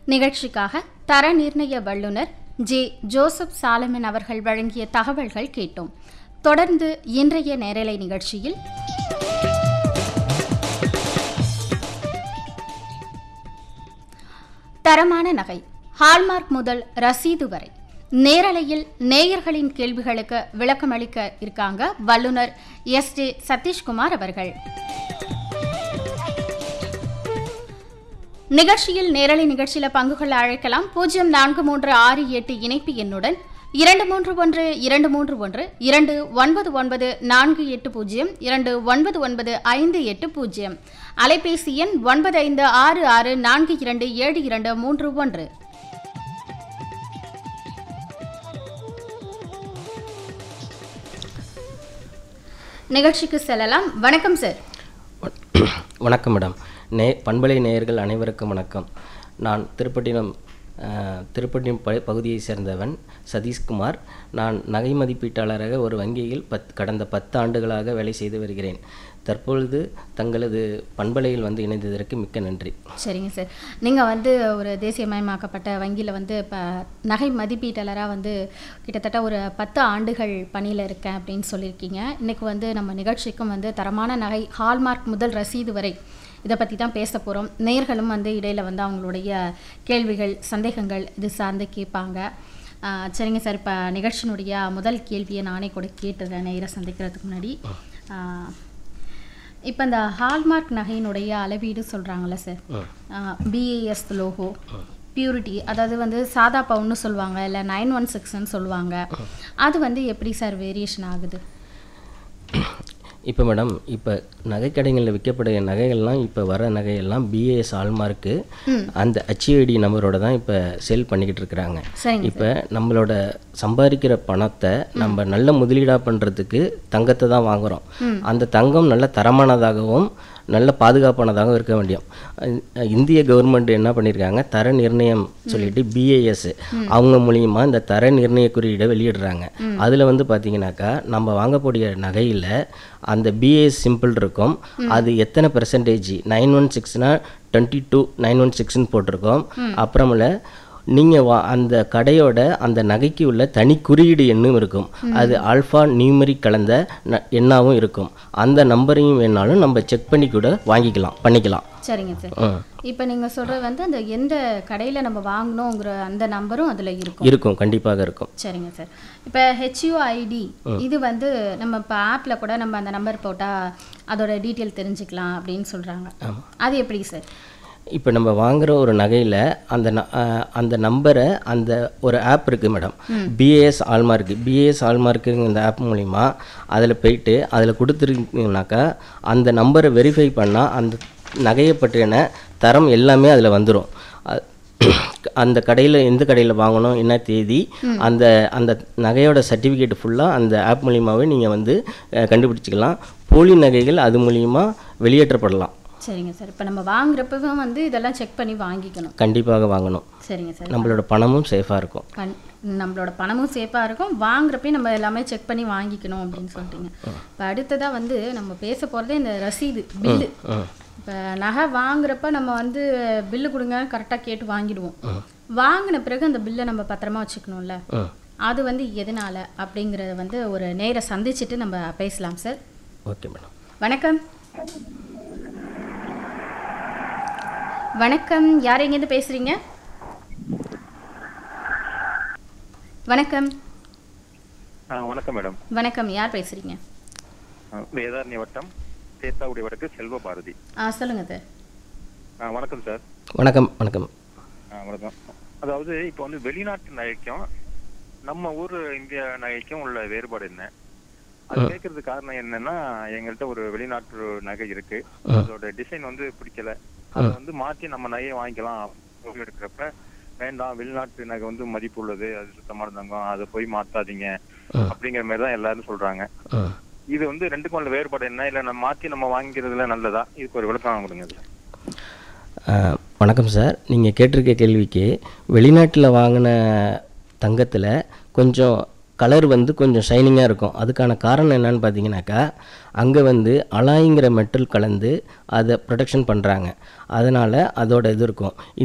நிகழ்ச்சிக்காக தர நிர்ணய வல்லுநர் ஜே ஜோசப் சாலமன் அவர்கள் வழங்கிய தகவல்கள் கேட்டோம் தொடர்ந்து இன்றைய நேரலை நிகழ்ச்சியில் தரமான நகை ஹால்மார்க் முதல் ரசீது வரை நேரலையில் நேயர்களின் கேள்விகளுக்கு விளக்கமளிக்க இருக்காங்க வல்லுநர் எஸ் ஜே சதீஷ்குமார் அவர்கள் நிகழ்ச்சியில் நேரலை நிகழ்ச்சியில் பங்கு கொள்ள அழைக்கலாம் பூஜ்ஜியம் நான்கு மூன்று ஆறு எட்டு இணைப்பு எண்ணுடன் இரண்டு மூன்று ஒன்று இரண்டு மூன்று ஒன்று இரண்டு ஒன்பது ஒன்பது நான்கு எட்டு பூஜ்ஜியம் இரண்டு ஒன்பது ஒன்பது ஐந்து எட்டு பூஜ்ஜியம் அலைபேசி எண் ஒன்பது ஐந்து ஆறு ஆறு நான்கு இரண்டு ஏழு இரண்டு மூன்று ஒன்று நிகழ்ச்சிக்கு செல்லலாம் வணக்கம் சார் வணக்கம் மேடம் நே பண்பலை நேயர்கள் அனைவருக்கும் வணக்கம் நான் திருப்பட்டினம் அஹ், திருப்பட்டினம் ப பகுதியை சேர்ந்தவன் சதீஷ்குமார் நான் நகை மதிப்பீட்டாளராக ஒரு வங்கியில் பத் கடந்த பத்து ஆண்டுகளாக வேலை செய்து வருகிறேன் தற்பொழுது தங்களது பண்பலையில் வந்து இணைந்ததற்கு மிக்க நன்றி சரிங்க சார் நீங்கள் வந்து ஒரு தேசியமயமாக்கப்பட்ட வங்கியில் வந்து இப்போ நகை மதிப்பீட்டாளராக வந்து கிட்டத்தட்ட ஒரு பத்து ஆண்டுகள் பணியில் இருக்கேன் அப்படின்னு சொல்லியிருக்கீங்க இன்றைக்கி வந்து நம்ம நிகழ்ச்சிக்கும் வந்து தரமான நகை ஹால்மார்க் முதல் ரசீது வரை இதை பற்றி தான் பேச போகிறோம் நேர்களும் வந்து இடையில் வந்து அவங்களுடைய கேள்விகள் சந்தேகங்கள் இது சார்ந்து கேட்பாங்க ஆ, சரிங்க சார் இப்போ நிகழ்ச்சியினுடைய முதல் கேள்வியை நானே கூட கேட்டுறேன் நேரை சந்திக்கிறதுக்கு முன்னாடி ஆ, இப்போ இந்த ஹால்மார்க் நகையினுடைய அளவீடு சொல்கிறாங்கல்ல சார் பிஏஎஸ் லோகோ பியூரிட்டி அதாவது வந்து சாதா பவுன்னு சொல்லுவாங்க இல்லை நைன் ஒன் சிக்ஸ்ன்னு சொல்லுவாங்க அது வந்து எப்படி சார் வேரியேஷன் ஆகுது இப்போ மேடம் இப்போ நகைக்கடைகளில் விற்கப்படுகிற நகைகள்லாம் இப்போ வர நகையெல்லாம் பிஏஎஸ் ஆல்மார்க்கு அந்த ஹச்ஐடி நம்பரோட தான் இப்போ சேல் பண்ணிக்கிட்டு இருக்கிறாங்க சரிங்க இப்போ நம்மளோட சம்பாதிக்கிற பணத்தை நம்ம நல்ல முதலீடாக பண்ணுறதுக்கு தங்கத்தை தான் வாங்குகிறோம் அந்த தங்கம் நல்ல தரமானதாகவும் நல்ல பாதுகாப்பானதாகவும் இருக்க வேண்டியும் அஹ் இந்திய கவர்மெண்ட் என்ன பண்ணியிருக்காங்க தர நிர்ணயம் சொல்லிட்டு பிஏஎஸ் அவங்க மூலியமா இந்த தர நிர்ணய குறியீடை வெளியிடுறாங்க அதில் வந்து பார்த்தீங்கன்னாக்கா நம்ம வாங்கக்கூடிய நகையில் அந்த பிஏஎஸ் சிம்பிள் இருக்கும் அது எத்தனை பெர்சன்டேஜ் நைன் ஒன் சிக்ஸ்னா டுவெண்ட்டி டூ நைன் ஒன் சிக்ஸ்னு போட்டிருக்கோம் அப்புறமேல நீங்கள் வா அந்த கடையோட அந்த நகைக்கு உள்ள தனி குறியீடு எண்ணும் இருக்கும் அது ஆல்ஃபா நியூமரிக் கலந்த ந- எண்ணாவும் இருக்கும் அந்த நம்பரையும் வேணாலும் நம்ம செக் பண்ணி கூட வாங்கிக்கலாம் பண்ணிக்கலாம் சரிங்க சார் ம். இப்போ நீங்கள் சொல்கிறது வந்து அந்த எந்த கடையில் நம்ம வாங்கணுங்கிற அந்த நம்பரும் அதில் இருக்கும் இருக்கும் கண்டிப்பாக இருக்கும் சரிங்க சார் இப்போ ஹெச்யூஐடி இது வந்து நம்ம இப்போ ஆப்பில் கூட நம்ம அந்த நம்பர் போட்டால் அதோட டீட்டெயில் தெரிஞ்சுக்கலாம் அப்படின்னு சொல்கிறாங்க அது எப்படி சார் இப்போ நம்ம வாங்குற ஒரு நகையில் அந்த ந- அஹ் அந்த நம்பரை அந்த ஒரு ஆப் இருக்குது மேடம் பிஏஎஸ் ஆல்மார்க் பிஏஎஸ் ஆல்மார்க்குங்க இந்த ஆப் மூலிமா அதில் போயிட்டு அதில் கொடுத்துருக்கீங்கனாக்கா அந்த நம்பரை வெரிஃபை பண்ணால் அந்த நகையை பற்றின தரம் எல்லாமே அதில் வந்துடும் அந்த கடையில் எந்த கடையில் வாங்கணும் என்ன தேதி அந்த அந்த நகையோட சர்டிஃபிகேட் ஃபுல்லாக அந்த ஆப் மூலியமாகவே நீங்கள் வந்து அஹ், கண்டுபிடிச்சிக்கலாம் போலி நகைகள் அது மூலியமா வெளியேற்றப்படலாம் சரிங்க சார் இப்போ நம்ம வாங்குறப்பவும் வந்து இதெல்லாம் செக் பண்ணி வாங்கிக்கணும் கண்டிப்பாக வாங்கணும் சரிங்க சார் நம்மளோட பணமும் சேஃபாக இருக்கும் கண் நம்மளோட பணமும் சேஃபாக இருக்கும் வாங்குறப்பே நம்ம எல்லாமே செக் பண்ணி வாங்கிக்கணும் அப்படின்னு சொல்லிட்டீங்க இப்போ அடுத்ததாக வந்து நம்ம பேச போகிறதே இந்த ரசீது பில்லு இப்போ நகை வாங்குறப்ப நம்ம வந்து பில்லு கொடுங்க கரெக்டாக கேட்டு வாங்கிடுவோம் வாங்கின பிறகு அந்த பில்லை நம்ம பத்திரமா வச்சுக்கணும்ல ம் அது வந்து எதனால அப்படிங்கிறத வந்து ஒரு நேரை சந்திச்சுட்டு நம்ம பேசலாம் சார் ஓகே மேடம் வணக்கம் வணக்கம் யார் எங்கேருந்து பேசுறீங்க வணக்கம் ஆ, வணக்கம் மேடம் வணக்கம் யார் பேசுறீங்க ஆ, வேதாரண்ய வட்டம் சேத்தாவுடைய வடக்கு செல்வ பாரதி ஆ சொல்லுங்க சார் ஆ, வணக்கம் சார் வணக்கம் வணக்கம் ஆ, வணக்கம் அதாவது இப்போ வந்து வெளிநாட்டு நகைக்கும் நம்ம ஊர் இந்திய நகைக்கும் உள்ள வேறுபாடு என்ன அது கேட்கறதுக்கு காரணம் என்னன்னா எங்கள்கிட்ட ஒரு வெளிநாட்டு நகை இருக்கு அதோட டிசைன் வந்து பிடிக்கல அதை வந்து மாத்தி நம்ம நகையை வாங்கிக்கலாம் முடிவு எடுக்கிறப்ப வேண்டாம் வெளிநாட்டு நகை வந்து மதிப்பு உள்ளது அது சுத்தமான தங்கம் அதை போய் மாத்தாதீங்க அப்படிங்கிற மாதிரி தான் எல்லாரும் சொல்றாங்க ம் இது வந்து ரெண்டுக்கும் உள்ள வேறுபாடு என்ன இல்ல நம்ம மாத்தி நம்ம வாங்கிறதுல நல்லதா இதுக்கு ஒரு விளக்கம் கொடுங்க சார் ஆ, வணக்கம் சார் நீங்கள் கேட்டிருக்க கேள்விக்கு வெளிநாட்டில் வாங்கின தங்கத்தில் கொஞ்சம் கலர் வந்து கொஞ்சம் ஷைனிங்காக இருக்கும் அதுக்கான காரணம் என்னன்னு பார்த்தீங்கன்னாக்கா அங்கே வந்து அலாய்ங்கிற மெட்டல் கலந்து அதை ப்ரொடெக்ஷன் பண்ணுறாங்க அதனால் அதோட இது இருக்கும்